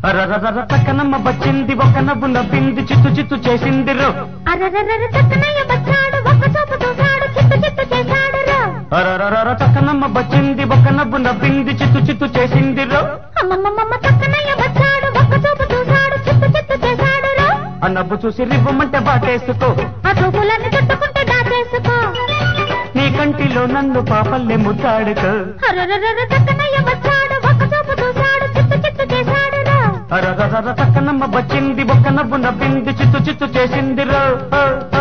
అరరర పక్కనమ్మ వచ్చింది ఒక నవ్వు నవ్వింది చిత్తు చిత్తు చేసింది రో అరరర చక్కనయ్య వచ్చాడు ఒక్క చూపు చూశాడు చిత్తు చిత్తు చేశాడు రో అరరర చక్కనమ్మ వచ్చింది ఒక నవ్వు నవ్వింది చిత్తు చిత్తు చేసింది రో అమ్మమ్మమ్మ చక్కనయ్య వచ్చాడు ఒక్క చూపు చూశాడు చిత్తు చిత్తు చేశాడు రో ఆ నవ్వు చూసి రివ్వమంటే బాటేసుకో ఆ చూపులన్నీ చుట్టుకుంటే దాచేసుకో నీ కంటిలో నన్ను పాపల్లే ముద్దాడుకో అరరర చక్కనయ్య వచ్చాడు ఒక్క చూపు చూశాడు చిత్తు చిత్తు చేశాడు రో అరరర చక్కనమ్మ వచ్చింది ఒక నవ్వు నవ్వింది చిత్తు చిత్తు చేసింది రో ఓ, ఓ.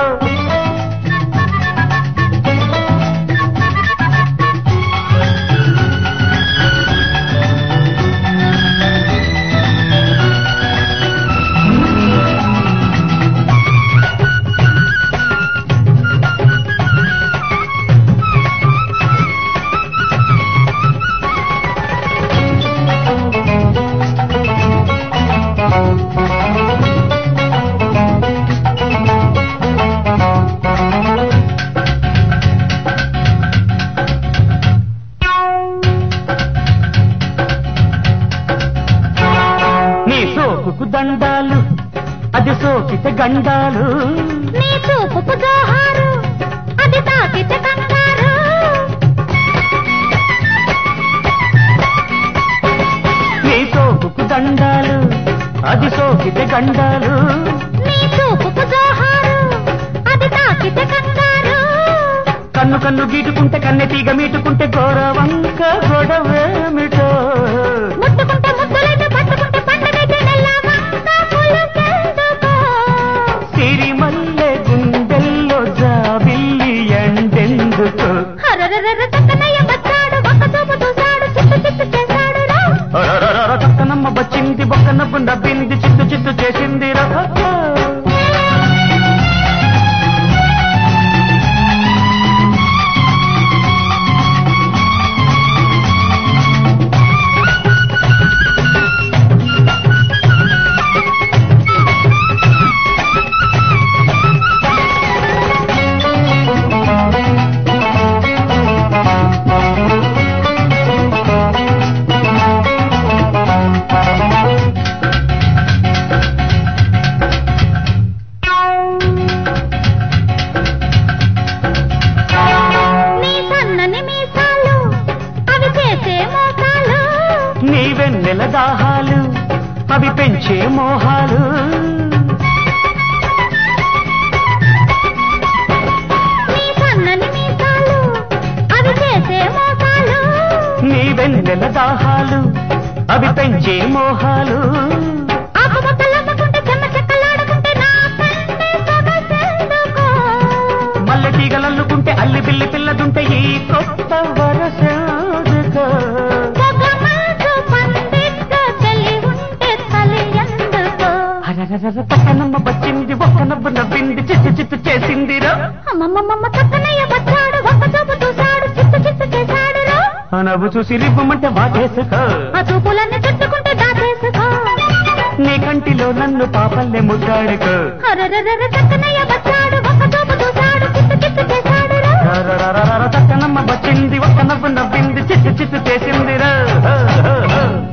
నీ సోకుకు దండాలు అది సోకితే గండాలు నీ చూపుకు జోహారు అది తాకితే కంగారు నీ సోకుకు దండాలు అది సోకితే గండాలు నీ చూపుకు జోహారు అది తాకితే కంగారు కన్ను కన్ను గీటుకుంటే కన్నె తీగ మీటుకుంటే గౌరవంక గొడవేమిటో ముట్టుకుంటే ముద్దులైతే పట్టుకుంటే పండగైతే నెల్లవంక పులుకెందుకో సిరి మల్లె గుండెల్లో జాబిల్లి ఎండెందుకు హరరరర చక్కనయ్య వచ్చాడు ఒక్క చూపు చూశాడు చిత్తు చిత్తు చేశాడు రా అరరరర చక్కనమ్మ వచ్చింది బొక్క నవ్వు నవ్వింది చిత్తు చిత్తు చేసింది రా నీ సన్నని మీసాలు అవి చేసే మోసాలు నీ వెన్నెల దాహాలు అవి పెంచే మోహాలు నీ సన్నని మీసాలు అవి చేసే మోసాలు నీ వెన్నెల దాహాలు అవి పెంచే మోహాలు ఆకుముక్కలమ్ముకుంటే చెమ్మ చెక్కలాడుకుంటే నా పెన్నే సొగసెందుకో మల్లె తీగలల్లుకుంటే అల్లి బిల్లి పిల్లదుంటే ఈ కొత్త వరసాదుకో పొగమంచు పందిట్టు చెల్లి ఉంటే చలి ఎందుకో అరరరర పక్కనమ్మ వచ్చింది ఒక్క నవ్వు నవ్వింది చిత్తు చిత్తు చేసిందిరా అమ్మమ్మమ్మ చక్కనయ్య వచ్చాడు ఒక్క చూపు చూశాడు చిత్తు చిత్తు చేశాడు రా ఆ నవ్వు చూసి రివ్వమంటే వాటేసుకో ఆ చూపులన్నీ చుట్టుకుంటే దాచేసుకో నీ కంటిలో నన్ను పాపల్లే ముద్దాడుకో హరరరర చక్కనయ్య వచ్చాడు ఒక్క చూపు చూశాడు